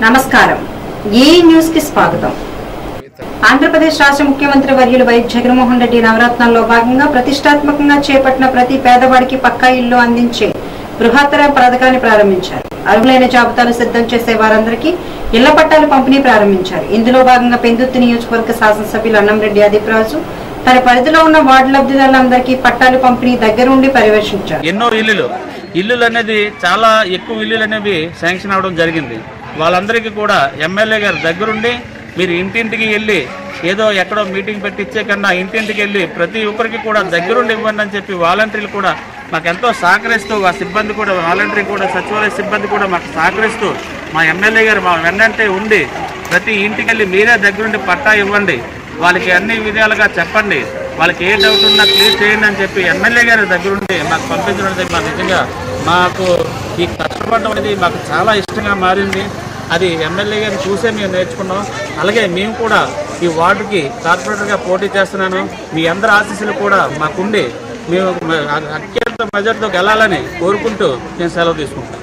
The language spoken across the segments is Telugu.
నమస్కారం ఈ న్యూస్ కి స్వాగతం ఆంధ్రప్రదేశ్ రాష్ట్ర ముఖ్యమంత్రి వర్యులు వైఎస్ జగన్మోహన్ రెడ్డి నవరత్నాల్లో భాగంగా ప్రతిష్టాత్మకంగా చేపట్టిన ప్రతి పేదవాడికి పక్కా ఇల్లు అందించే బృహత్తర పథకాన్ని ప్రారంభించారు అర్హులైన జాబితాలు సిద్ధం చేసే వారందరికీ ఇళ్ల పట్టాలు పంపిణీ ప్రారంభించారు ఇందులో భాగంగా పెందుర్తి నియోజకవర్గ శాసనసభ్యులు అన్నంరెడ్డి అదిప్రాజు తన పరిధిలో ఉన్న వార్డు లబ్ధిదారులందరికీ పట్టాలు పంపిణీ దగ్గరుండి పర్యవేక్షించారు ఎన్నో ఇల్లులు ఇల్లులు అనేది చాలా ఎక్కువ ఇల్లులు అనేవి శాంక్షన్ అవడం జరిగింది వాళ్ళందరికీ కూడా ఎమ్మెల్యే గారు దగ్గరుండి మీరు ఇంటింటికి వెళ్ళి ఏదో ఎక్కడో మీటింగ్ పెట్టి ఇచ్చే కన్నా ఇంటింటికి వెళ్ళి ప్రతి ఒక్కరికి కూడా దగ్గరుండి ఇవ్వండి అని చెప్పి వాలంటీర్లు కూడా మాకు ఎంతో సహకరిస్తూ ఆ సిబ్బంది కూడా వాలంటీర్ కూడా సచివాలయ సిబ్బంది కూడా మాకు సహకరిస్తూ మా ఎమ్మెల్యే గారు మా వెన్నంటే ఉండి ప్రతి ఇంటికి వెళ్ళి మీరే దగ్గరుండి పట్టా ఇవ్వండి వాళ్ళకి అన్ని విధాలుగా చెప్పండి వాళ్ళకి ఏ డౌట్ ఉన్నా క్లియర్ చేయండి అని చెప్పి ఎమ్మెల్యే గారి దగ్గరుండి మాకు పంపించడం అనేది మాకు నిజంగా మాకు ఈ కష్టపడడం అనేది మాకు చాలా ఇష్టంగా మారింది అది ఎమ్మెల్యే గారిని చూసే మేము నేర్చుకున్నాం అలాగే మేము కూడా ఈ వార్డుకి కార్పొరేటర్గా పోటీ చేస్తున్నాను మీ అందరి ఆశీస్సులు కూడా మాకుండి మేము అత్యంత మెజార్టీతో గెలాలని కోరుకుంటూ నేను సెలవు తీసుకుంటాను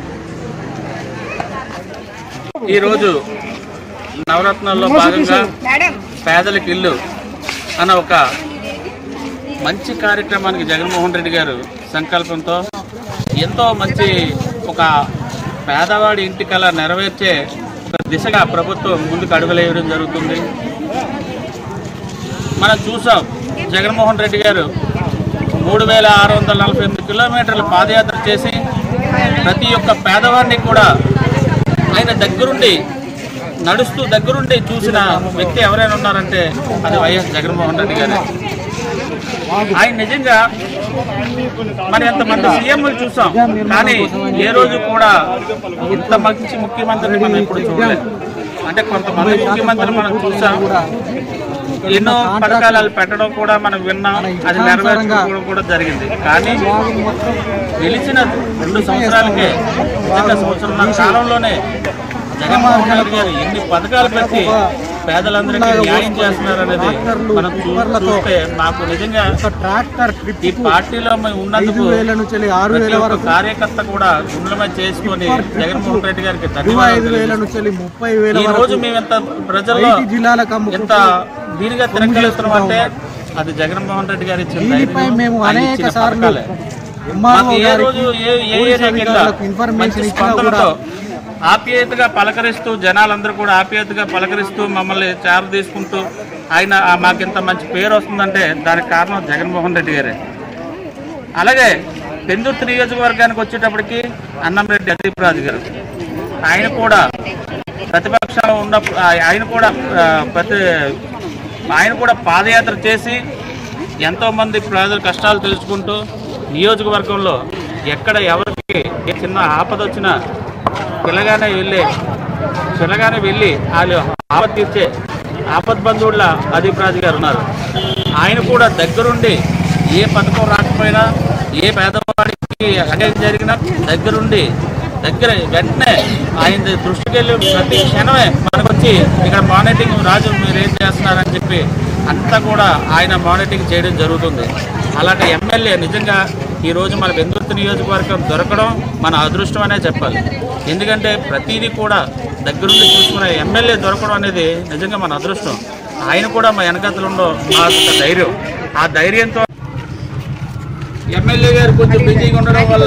ఈరోజు నవరత్నాల్లో భాగంగా పేదలకు ఇల్లు అన్న ఒక మంచి కార్యక్రమానికి జగన్మోహన్ రెడ్డి గారు సంకల్పంతో ఎంతో మంచి ఒక పేదవాడి ఇంటి కళ నెరవేర్చే ఒక దిశగా ప్రభుత్వం ముందుకు అడుగులేయడం జరుగుతుంది మనం చూసాం జగన్మోహన్ రెడ్డి గారు మూడు వేల ఆరు వందల నలభై ఎనిమిది కిలోమీటర్లు పాదయాత్ర చేసి ప్రతి ఒక్క పేదవాడిని కూడా ఆయన దగ్గరుండి నడుస్తూ దగ్గరుండి చూసిన వ్యక్తి ఎవరైనా ఉన్నారంటే అది వైఎస్ జగన్మోహన్ రెడ్డి గారే ఆయన నిజంగా మరి ఎంతమంది సీఎంలు చూసాం కానీ ఏ రోజు కూడా ఇంత మంచి ముఖ్యమంత్రిని మనం ఎప్పుడు చూడలేదు అంటే కొంతమంది ముఖ్యమంత్రులు మనం చూసాం ఎన్నో పథకాలు పెట్టడం కూడా మనం విన్నాం అది నెరవేర్చడం కూడా జరిగింది కానీ గెలిచిన రెండు సంవత్సరాలకే నిజంగా సంవత్సరం కాలంలోనే జగన్మోహన్ రెడ్డి గారు ఎన్ని పథకాలు పెట్టి పేదలందరికీ న్యాయం చేస్తున్నారు అనేది మనం చూ- చూస్తే మాకు నిజంగా ట్రాక్టర్ ఈ పార్టీలో మేము ఉన్నందుకు ఐదు వేల నుంచి వెళ్ళి ఆరు ప్రతి వేల ఒక్క వరకు కార్యకర్త కూడా గుండెలమై చేసుకొని జగన్మోహన్ రెడ్డి గారికి ఇరవై ధన్యవాదాలు ఐదు వేల తెలియజేస్తున్నాం. నుంచి వెళ్ళి ముప్పై వేల ఈ వరకు రోజు మేము ఎంత ప్రజల్లో ఐటీ జిల్లాలకు అమ్ముకుంటూ ఎంత దీనిగా తిరగలుగుతున్నాం అంటే అది జగన్మోహన్ రెడ్డి గారు ఇచ్చిన దీనిపై ధైర్యం, మేము ఆయన అనేక ఇచ్చిన సార్లు పథకాలే. ఎంఆర్ఓ మాకు ఏ గారికి, రోజు ఏ ఏ పోలీస్ ఏరియా కింద అధికారులకు ఇన్ఫర్మేషన్ మంచి ఇచ్చినా స్పందనతో కూడా ఆప్యాయతగా పలకరిస్తూ జనాలందరూ కూడా ఆప్యాయతగా పలకరిస్తూ మమ్మల్ని చేర తీసుకుంటూ ఆయన ఆ మాకింత మంచి పేరు వస్తుందంటే దానికి కారణం జగన్మోహన్ రెడ్డి గారే అలాగే పెందుర్తి నియోజకవర్గానికి వచ్చేటప్పటికి అన్నంరెడ్డి అదీప్రాజు గారు ఆయన కూడా ప్రతిపక్షంలో ఉన్నప్పుడు ఆ- ఆయన కూడా ఆ, ప్రతి ఆయన కూడా పాదయాత్ర చేసి ఎంతోమంది ప్రజల కష్టాలు తెలుసుకుంటూ నియోజకవర్గంలో ఎక్కడ ఎవరికి ఏ చిన్న ఆపద వచ్చినా పిల్లగానే వెళ్ళి పిల్లగానే వెళ్ళి వాళ్ళు ఆపద తీర్చే ఆపద్ బంధువుల అధిప్రాజు గారు ఉన్నారు ఆయన కూడా దగ్గరుండి ఏ పథకం రాకపోయినా ఏ పేదవాడికి అన్యాయం జరిగినా దగ్గరుండి దగ్గర వెంటనే ఆయన దృష్టికి వెళ్ళి ప్రతి క్షణమే మనకు వచ్చి ఇక్కడ మానిటరింగ్ రాజు మీరు ఏం చేస్తున్నారని చెప్పి అంతా కూడా ఆయన మానిటరింగ్ చేయడం జరుగుతుంది అలాంటి ఎమ్మెల్యే నిజంగా ఈ రోజు మన బెందుర్తి నియోజకవర్గం దొరకడం మన అదృష్టం అనే చెప్పాలి ఎందుకంటే ప్రతిదీ కూడా దగ్గరుండి చూసుకునే ఎమ్మెల్యే దొరకడం అనేది నిజంగా మన అదృష్టం ఆయన కూడా మా వెనకతలు ఉండడం మా యొక్క ధైర్యం ఆ ధైర్యంతో ఎమ్మెల్యే గారు కొంచెం బిజీగా ఉండడం వల్ల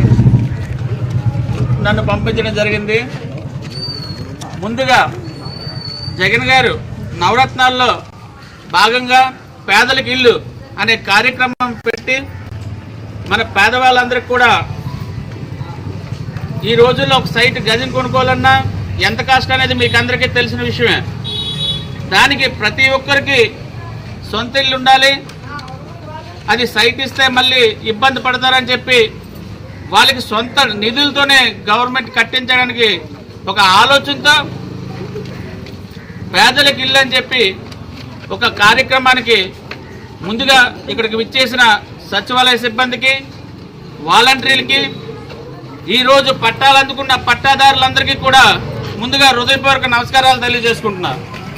నన్ను పంపించడం జరిగింది ముందుగా జగన్ గారు నవరత్నాల్లో భాగంగా పేదలకు ఇల్లు అనే కార్యక్రమం పెట్టి మన పేదవాళ్ళందరికీ కూడా ఈ రోజుల్లో ఒక సైట్ గదిని కొనుక్కోవాలన్నా ఎంత కష్టం అనేది మీకు అందరికీ తెలిసిన విషయమే దానికి ప్రతి ఒక్కరికి సొంత ఇల్లు ఉండాలి అది సైట్ ఇస్తే మళ్ళీ ఇబ్బంది పడతారని చెప్పి వాళ్ళకి సొంత నిధులతోనే గవర్నమెంట్ కట్టించడానికి ఒక ఆలోచనతో పేదలకు ఇల్లు అని చెప్పి ఒక కార్యక్రమానికి ముందుగా ఇక్కడికి విచ్చేసిన సచివాలయ సిబ్బందికి వాలంటీర్లకి ఈరోజు పట్టాలు అందుకున్న పట్టాదారులందరికీ కూడా ముందుగా హృదయపూర్వక నమస్కారాలు తెలియజేసుకుంటున్నా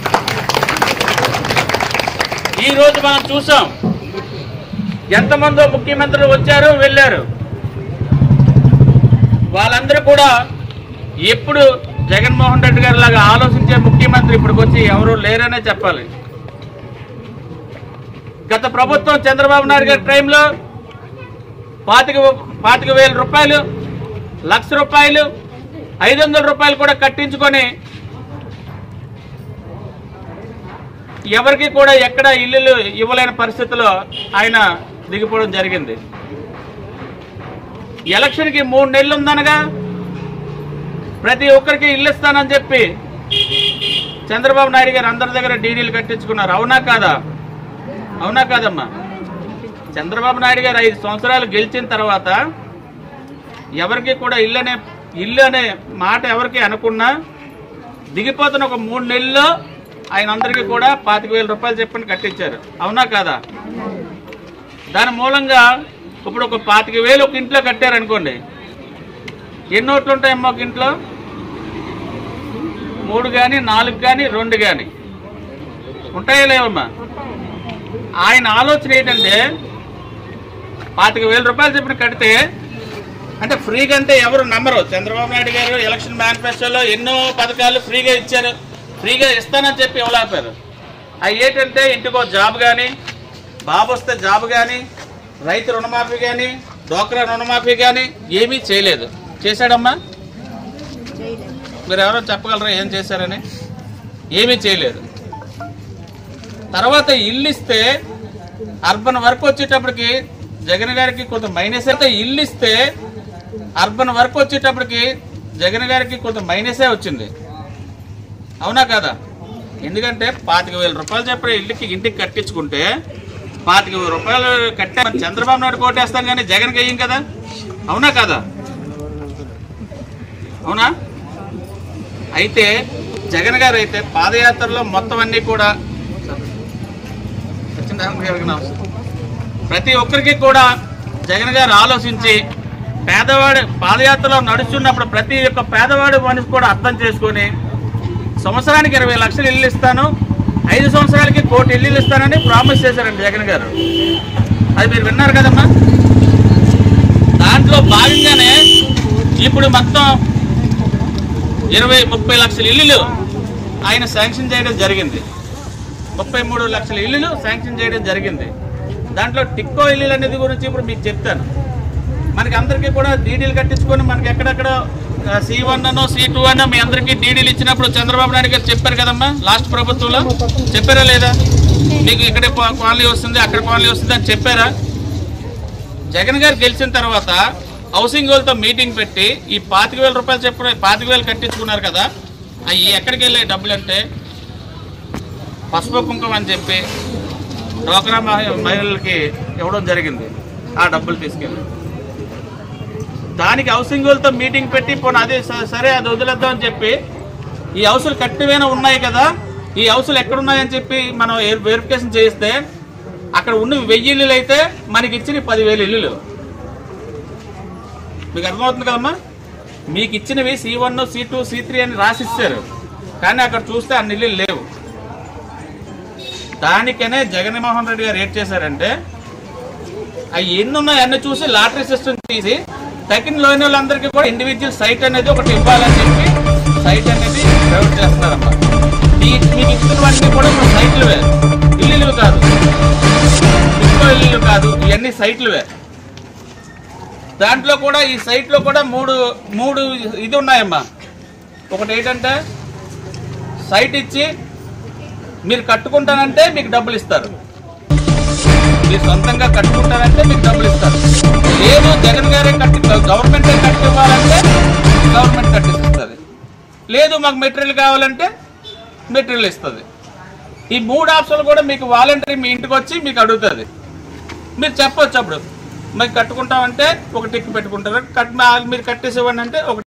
ఈ రోజు మనం చూసాం ఎంతమందో ముఖ్యమంత్రులు వచ్చారు వెళ్ళారు వాళ్ళందరూ కూడా ఎప్పుడు జగన్మోహన్ రెడ్డి గారి లాగా ఆలోచించే ముఖ్యమంత్రి ఇప్పటికి వచ్చి ఎవరు లేరనే చెప్పాలి గత ప్రభుత్వం చంద్రబాబు నాయుడు గారి టైంలో పాతిక పాతిక వేల రూపాయలు లక్ష రూపాయలు ఐదు వందల రూపాయలు కూడా కట్టించుకొని ఎవరికి కూడా ఎక్కడ ఇల్లులు ఇవ్వలేని పరిస్థితిలో ఆయన దిగిపోవడం జరిగింది ఎలక్షన్కి మూడు నెలలు ఉందనగా ప్రతి ఒక్కరికి ఇల్లు ఇస్తానని చెప్పి చంద్రబాబు నాయుడు గారు అందరి దగ్గర డీడీలు కట్టించుకున్నారు అవునా కాదా అవునా కాదమ్మా చంద్రబాబు నాయుడు గారు ఐదు సంవత్సరాలు గెలిచిన తర్వాత ఎవరికి కూడా ఇల్లు అనే ఇల్లు అనే మాట ఎవరికి అనుకున్నా దిగిపోతున్న ఒక మూడు నెలల్లో ఆయన అందరికీ కూడా పాతిక వేల రూపాయలు చెప్పని కట్టించారు అవునా కాదా దాని మూలంగా ఇప్పుడు ఒక పాతిక వేలు ఒక ఇంట్లో కట్టారనుకోండి ఎన్ని ఓట్లు ఉంటాయమ్మా ఒక ఇంట్లో మూడు కానీ నాలుగు కానీ రెండు కానీ ఉంటాయా లేవమ్మా ఆయన ఆలోచన ఏంటంటే పాతిక వేల రూపాయలు చెప్పిన కడితే అంటే ఫ్రీగా అంటే ఎవరు నమ్మరు చంద్రబాబు నాయుడు గారు ఎలక్షన్ మేనిఫెస్టోలో ఎన్నో పథకాలు ఫ్రీగా ఇచ్చారు ఫ్రీగా ఇస్తానని చెప్పి ఇవ్వలేపారు అవి ఏంటంటే ఇంటికో జాబ్ కానీ బాబు వస్తే జాబ్ కానీ రైతు రుణమాఫీ కానీ డోక్రా రుణమాఫీ కానీ ఏమీ చేయలేదు చేశాడమ్మా మీరు ఎవరో చెప్పగలరా ఏం చేశారని ఏమీ చేయలేదు తర్వాత ఇల్లు ఇస్తే అర్బన్ వర్క్ వచ్చేటప్పటికి జగన్ గారికి కొంత మైనస్ అయితే ఇల్లు ఇస్తే అర్బన్ వర్క్ వచ్చేటప్పటికి జగన్ గారికి కొంత మైనసే వచ్చింది అవునా కదా ఎందుకంటే పాతిక వేల రూపాయలు చెప్పిన ఇల్లుకి ఇంటికి కట్టించుకుంటే పాతిక వేల రూపాయలు కట్టే మరి చంద్రబాబు నాయుడు కోటేస్తాం కానీ జగన్కి వేయం కదా అవునా కదా అవునా అయితే జగన్ గారు అయితే పాదయాత్రలో మొత్తం అన్ని కూడా సత్యనారాయణ గారికి నమస్తే. ప్రతి ఒక్కరికి కూడా జగన్ గారు ఆలోచించి పేదవాడి పాదయాత్రలో నడుస్తున్నప్పుడు ప్రతి ఒక్క పేదవాడి మనిషి కూడా అర్థం చేసుకొని సంవత్సరానికి ఇరవై లక్షలు ఇల్లు ఇస్తాను ఐదు సంవత్సరాలకి కోటి ఇల్లు ఇస్తానని ప్రామిస్ చేశారండి జగన్ గారు అది మీరు విన్నారు కదమ్మా దాంట్లో భాగంగానే ఇప్పుడు మొత్తం ఇరవై ముప్పై లక్షల ఇల్లులు ఆయన శాంక్షన్ చేయడం జరిగింది ముప్పై మూడు లక్షల ఇల్లులు శాంక్షన్ చేయడం జరిగింది దాంట్లో టిక్కో ఇల్లులు అనేది గురించి ఇప్పుడు మీకు చెప్తాను మనకి అందరికీ కూడా డీడీలు కట్టించుకొని మనకి ఎక్కడెక్కడ సి వన్ అనో సి టూ అనో మీ అందరికీ డీడీలు ఇచ్చినప్పుడు చంద్రబాబు నాయుడు గారు చెప్పారు కదమ్మా లాస్ట్ ప్రభుత్వంలో చెప్పారా లేదా మీకు ఇక్కడే కో- కాలనీ వస్తుంది అక్కడ కాలనీ వస్తుంది అని చెప్పారా జగన్ గారు గెలిచిన తర్వాత హౌసింగ్ వాళ్ళతో మీటింగ్ పెట్టి ఈ పాతిక వేల రూపాయలు చెప్పిన పాతిక వేలు కట్టించుకున్నారు కదా అవి ఎక్కడికి వెళ్ళాయి డబ్బులు అంటే పసుపు కుంకుమ అని చెప్పి డోక్రా మహి- మహిళలకి ఇవ్వడం జరిగింది ఆ డబ్బులు తీసుకెళ్ళి దానికి హౌసింగ్ వాళ్ళతో మీటింగ్ పెట్టి పోనీ అదే స- సరే అది వదిలేద్దాం అని చెప్పి ఈ హౌసులు కట్టివేనా ఉన్నాయి కదా ఈ హౌసులు ఎక్కడున్నాయని చెప్పి మనం వెరిఫికేషన్ చేస్తే అక్కడ ఉన్న వెయ్యి ఇల్లులు అయితే మనకి ఇచ్చిన పదివేలు ఇల్లులు మీకు అర్థమవుతుంది కదమ్మా మీకు ఇచ్చినవి C one C two C three అని రాసిస్తారు కానీ అక్కడ చూస్తే అన్ని ఇల్లులు లేవు దానికనే జగన్మోహన్ రెడ్డి గారు ఏం చేశారంటే అవి ఎన్ని ఉన్నాయో అన్ని చూసి లాటరీ సిస్టమ్ తీసి తగిన లోని వాళ్ళందరికీ కూడా ఇండివిజువల్ సైట్ అనేది ఒకటి ఇవ్వాలని చెప్పి సైట్ అనేది ప్రొవైడ్ చేస్తున్నారమ్మా ఈ మీకు ఇచ్చినవన్నీ కూడా ఇప్పుడు సైట్లువే ఇల్లులు కాదు ఇంకో ఇల్లులు కాదు ఇవన్నీ సైట్లువే దాంట్లో కూడా ఈ సైట్లో కూడా మూడు మూడు ఇది ఉన్నాయమ్మా ఒకటి ఏంటంటే సైట్ ఇచ్చి మీరు కట్టుకుంటానంటే మీకు డబ్బులు ఇస్తారు మీరు సొంతంగా కట్టుకుంటారంటే మీకు డబ్బులు ఇస్తారు లేదు జగన్ గారే కట్టి గవర్నమెంట్ కట్టి ఇవ్వాలంటే గవర్నమెంట్ కట్టిస్తుంది లేదు మాకు మెటీరియల్ కావాలంటే మెటీరియల్ ఇస్తుంది ఈ మూడు ఆప్షన్లు కూడా మీకు వాలంటరీ మీ ఇంటికి వచ్చి మీకు అడుగుతుంది మీరు చెప్పొచ్చు అప్పుడు మీకు కట్టుకుంటామంటే ఒక టిక్ పెట్టుకుంటారు కట్ మీరు కట్టేసి ఇవ్వండి అంటే ఒక